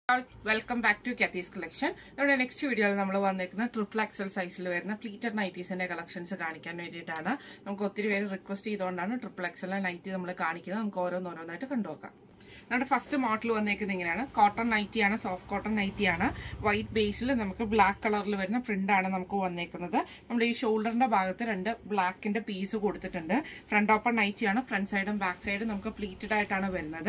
welcome back to കാത്തീസ് collection നമ്മുടെ next വീഡിയോയിൽ നമ്മൾ വന്നേക്കുന്ന ട്രിപ്പിൾ എക്സൽ സൈസിൽ വരുന്ന പ്ലീറ്റഡ് നൈറ്റീസിന്റെ കളക്ഷൻസ് കാണിക്കാൻ വേണ്ടിയിട്ടാണ് നമുക്ക് ഒത്തിരി പേര് റിക്വസ്റ്റ് ചെയ്തുകൊണ്ടാണ് ട്രിപ്പിൾ എക്സലിലെ നൈറ്റി നമ്മൾ കാണിക്കുന്നത് നമുക്ക് ഓരോന്നോരോന്നായിട്ട് കണ്ടുനോക്കാം നമ്മുടെ ഫസ്റ്റ് മോഡൽ വന്നേക്കുന്നത് ഇങ്ങനെയാണ് കോട്ടൺ നൈറ്റി ആണ് സോഫ്റ്റ് കോട്ടൺ നൈറ്റി ആണ് വൈറ്റ് ബേസിൽ നമുക്ക് ബ്ലാക്ക് കളറിൽ വരുന്ന പ്രിന്റ് ആണ് നമുക്ക് വന്നേക്കുന്നത് നമ്മുടെ ഈ ഷോൾഡറിന്റെ ഭാഗത്ത് രണ്ട് ബ്ലാക്കിന്റെ പീസ് കൊടുത്തിട്ടുണ്ട് ഫ്രണ്ട് ഓപ്പൺ നൈറ്റി ആണ് ഫ്രണ്ട് സൈഡും ബാക്ക് സൈഡും നമുക്ക് പ്ലീറ്റഡ് ആയിട്ടാണ് വരുന്നത്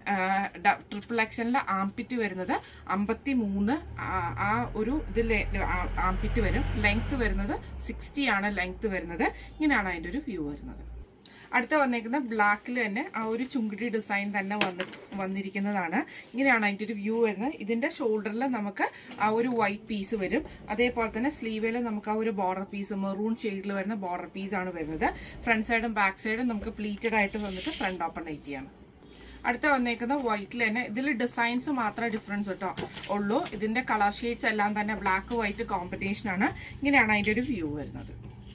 ട്രിപ്പിൾ എക്സലിന്റെ ആംപിറ്റ് വരുന്നത് അമ്പത്തി മൂന്ന് ആ ഒരു ഇതിൽ ആംപിറ്റ് വരും ലെങ്ത് വരുന്നത് സിക്സ്റ്റി ആണ് ലെങ്ത് വരുന്നത് ഇങ്ങനെയാണ് അതിന്റെ ഒരു വ്യൂ വരുന്നത് അടുത്ത വന്നേക്കുന്ന ബ്ലാക്കിൽ തന്നെ ആ ഒരു ചുങ്കിടി ഡിസൈൻ തന്നെ വന്ന് വന്നിരിക്കുന്നതാണ് ഇങ്ങനെയാണ് അതിൻ്റെ ഒരു വ്യൂ വരുന്നത് ഇതിന്റെ ഷോൾഡറിൽ നമുക്ക് ആ ഒരു വൈറ്റ് പീസ് വരും അതേപോലെ തന്നെ സ്ലീവിൽ നമുക്ക് ആ ഒരു ബോർഡർ പീസ് മെറൂൺ ഷെയ്ഡിൽ വരുന്ന ബോർഡർ പീസ് ആണ് വരുന്നത് ഫ്രണ്ട് സൈഡും ബാക്ക് സൈഡും നമുക്ക് പ്ലീറ്റഡ് ആയിട്ട് വന്നിട്ട് ഫ്രണ്ട് ഓപ്പൺ നൈറ്റിയാണ് അടുത്ത വന്നേക്കുന്ന വൈറ്റിൽ തന്നെ ഇതിൽ ഡിസൈൻസ് മാത്രമേ ഡിഫറൻസ് കേട്ടോ ഉള്ളൂ ഇതിന്റെ കളർ ഷെയ്ഡ്സ് എല്ലാം തന്നെ ബ്ലാക്ക് വൈറ്റ് കോമ്പിനേഷൻ ആണ് ഇങ്ങനെയാണ് അതിന്റെ ഒരു വ്യൂ വരുന്നത്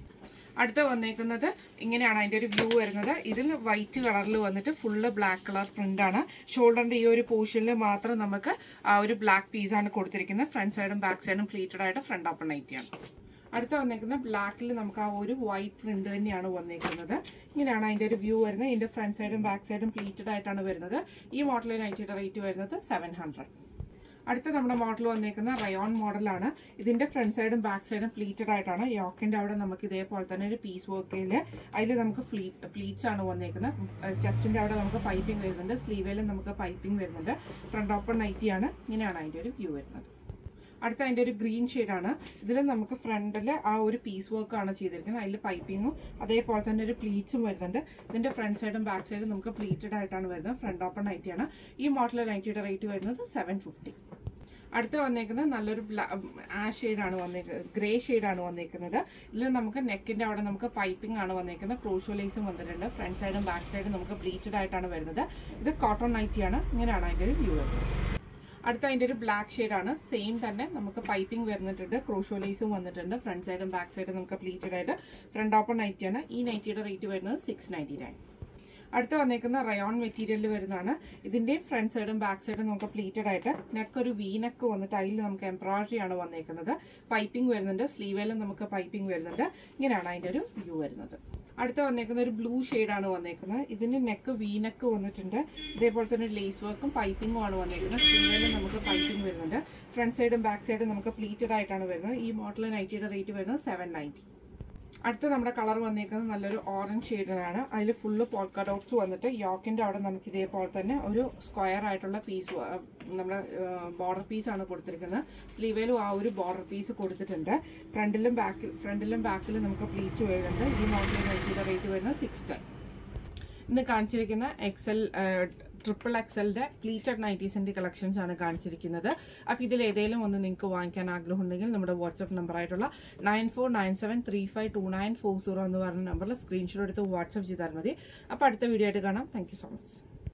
അടുത്ത വന്നേക്കുന്നത് ഇങ്ങനെയാണ് അതിന്റെ ഒരു വ്യൂ വരുന്നത് ഇതിൽ വൈറ്റ് കളറിൽ വന്നിട്ട് ഫുള്ള് ബ്ലാക്ക് കളർ പ്രിന്റ് ആണ് ഷോൾഡറിന്റെ ഈ ഒരു പോർഷനിൽ മാത്രം നമുക്ക് ആ ഒരു ബ്ലാക്ക് പീസ് ആണ് കൊടുത്തിരിക്കുന്നത് ഫ്രണ്ട് സൈഡും ബാക്ക് സൈഡും പ്ലീറ്റഡ് ആയിട്ട് ഫ്രണ്ട് ഓപ്പൺ നൈറ്റിയാണ് അടുത്ത വന്നേക്കുന്ന ബ്ലാക്കിൽ നമുക്ക് ആ ഒരു വൈറ്റ് പ്രിന്റ് തന്നെയാണ് വന്നേക്കുന്നത് ഇങ്ങനെയാണ് അതിന്റെ ഒരു വ്യൂ വരുന്നത് ഇതിന്റെ ഫ്രണ്ട് സൈഡും ബാക്ക് സൈഡും പ്ലീറ്റഡ് ആയിട്ടാണ് വരുന്നത് ഈ മോഡലിൽ നൈറ്റിയുടെ റേറ്റ് വരുന്നത് സെവൻ ഹൺഡ്രഡ് അടുത്ത നമ്മുടെ മോഡൽ വന്നേക്കുന്ന റയോൺ മോഡലാണ് ഇതിന്റെ ഫ്രണ്ട് സൈഡും ബാക്ക് സൈഡും പ്ലീറ്റഡ് ആയിട്ടാണ് യോക്കിന്റെ അവിടെ നമുക്ക് ഇതേപോലെ തന്നെ ഒരു പീസ് വർക്കിൽ അതിൽ നമുക്ക് ഫ്ലീ പ്ലീറ്റ്സ് ആണ് വന്നേക്കുന്നത് ചെസ്റ്റിന്റെ അവിടെ നമുക്ക് പൈപ്പിംഗ് വരുന്നുണ്ട് സ്ലീവിലും നമുക്ക് പൈപ്പിംഗ് വരുന്നുണ്ട് ഫ്രണ്ട് ഓപ്പൺ നൈറ്റിയാണ് ഇങ്ങനെയാണ് അതിന്റെ ഒരു വ്യൂ വരുന്നത് അടുത്ത അതിൻ്റെ ഒരു ഗ്രീൻ ഷെയ്ഡാണ് ഇതിൽ നമുക്ക് ഫ്രണ്ടിൽ ആ ഒരു പീസ് വർക്ക് ആണ് ചെയ്തിരിക്കുന്നത് അതിൽ പൈപ്പിങ്ങും അതേപോലെ തന്നെ ഒരു പ്ലീറ്റ്സും വരുന്നുണ്ട് ഇതിന്റെ ഫ്രണ്ട് സൈഡും ബാക്ക് സൈഡും നമുക്ക് പ്ലീറ്റഡ് ആയിട്ടാണ് വരുന്നത് ഫ്രണ്ട് ഓപ്പൺ നൈറ്റിയാണ് ഈ മോഡൽ നൈറ്റിയുടെ റേറ്റ് വരുന്നത് സെവൻ ഫിഫ്റ്റി അടുത്ത് വന്നേക്കുന്നത് നല്ലൊരു ആ ഷെയ്ഡാണ് വന്നേക്കുന്നത് ഗ്രേ ഷെയ്ഡാണ് വന്നേക്കുന്നത് ഇതിൽ നമുക്ക് നെക്കിന്റെ അവിടെ നമുക്ക് പൈപ്പിംഗ് ആണ് വന്നേക്കുന്നത് ക്രോഷോ ലേസും വന്നിട്ടുണ്ട് ഫ്രണ്ട് സൈഡും ബാക്ക് സൈഡും നമുക്ക് പ്ലീറ്റഡ് ആയിട്ടാണ് വരുന്നത് ഇത് കോട്ടൺ നൈറ്റിയാണ് ഇങ്ങനെയാണ് അതിൻ്റെ ഒരു വ്യൂ വരുന്നത് അടുത്ത അതിൻ്റെ ഒരു ബ്ലാക്ക് ഷെയ്ഡാണ് സെയിം തന്നെ നമുക്ക് പൈപ്പിംഗ് വരുന്നിട്ടുണ്ട് ക്രോഷോ ലേസും വന്നിട്ടുണ്ട് ഫ്രണ്ട് സൈഡും ബാക്ക് സൈഡും നമുക്ക് പ്ലീറ്റഡ് ആയിട്ട് ഫ്രണ്ട് ഓപ്പൺ നൈറ്റിയാണ് ഈ നൈറ്റിയുടെ റേറ്റ് വരുന്നത് സിക്സ് നയൻറ്റി നയൻ അടുത്ത് വന്നേക്കുന്ന റയോൺ മെറ്റീരിയലിൽ വരുന്നതാണ് ഇതിന്റെയും ഫ്രണ്ട് സൈഡും ബാക്ക് സൈഡും നമുക്ക് പ്ലീറ്റഡ് ആയിട്ട് നെക്ക് ഒരു വി നെക്ക് വന്നിട്ട് അതിൽ നമുക്ക് എംബ്രോയിഡറി ആണ് വന്നേക്കുന്നത് പൈപ്പിംഗ് വരുന്നുണ്ട് സ്ലീവിലും നമുക്ക് പൈപ്പിംഗ് വരുന്നുണ്ട് ഇങ്ങനെയാണ് അതിന്റെ ഒരു വ്യൂ വരുന്നത് അടുത്ത വന്നേക്കുന്ന ഒരു ബ്ലൂ ആണ് വന്നേക്കുന്നത് ഇതിന് നെക്ക് വി നെക്ക് വന്നിട്ടുണ്ട് ഇതേപോലെ തന്നെ ലേസ് വർക്കും പൈപ്പിംഗും ആണ് വന്നേക്കുന്നത് സ്ലീവിലും നമുക്ക് പൈപ്പിംഗ് വരുന്നുണ്ട് ഫ്രണ്ട് സൈഡും ബാക്ക് സൈഡും നമുക്ക് പ്ലീറ്റഡ് ആയിട്ടാണ് വരുന്നത് ഈ മോഡൽ നൈറ്റിയുടെ റേറ്റ് വരുന്നത് സെവൻ നയൻറ്റി അടുത്ത നമ്മുടെ കളർ വന്നേക്കുന്നത് നല്ലൊരു ഓറഞ്ച് ഷെയ്ഡിലാണ് അതിൽ ഫുള്ള് പോൾക്ക ഡോട്ട്സ് വന്നിട്ട് യോക്കിന്റെ അവിടെ നമുക്ക് ഇതേപോലെ തന്നെ ഒരു സ്ക്വയർ ആയിട്ടുള്ള പീസ് നമ്മുടെ ബോർഡർ പീസാണ് കൊടുത്തിരിക്കുന്നത് സ്ലീവേലും ആ ഒരു ബോർഡർ പീസ് കൊടുത്തിട്ടുണ്ട് ഫ്രണ്ടിലും ബാക്കിൽ ഫ്രണ്ടിലും ബാക്കിലും നമുക്ക് പ്ലീച്ച് വരുന്നുണ്ട് ഈ മോഡലിൽ നൈറ്റിയുടെ റേറ്റ് വരുന്നത് സിക്സ് ടെൻ ഇന്ന് കാണിച്ചിരിക്കുന്ന എക്സൽ ട്രിപ്പിൾ എക്സലിന്റെ പ്ലീറ്റഡ് നൈറ്റീസിന്റെ കളക്ഷൻസ് ആണ് കാണിച്ചിരിക്കുന്നത് അപ്പോൾ ഇതിൽ ഏതെങ്കിലും ഒന്ന് നിങ്ങൾക്ക് വാങ്ങിക്കാൻ ആഗ്രഹമുണ്ടെങ്കിൽ നമ്മുടെ വാട്സ്ആപ്പ് നമ്പർ ആയിട്ടുള്ള nine four nine seven three five two nine four zero എന്ന് പറഞ്ഞ നമ്പറിൽ സ്ക്രീൻഷോട്ട് എടുത്ത് വാട്സ്ആപ്പ് ചെയ്താൽ മതി അപ്പോൾ അടുത്ത വീഡിയോ ആയിട്ട് കാണാം താങ്ക് സോ മച്ച്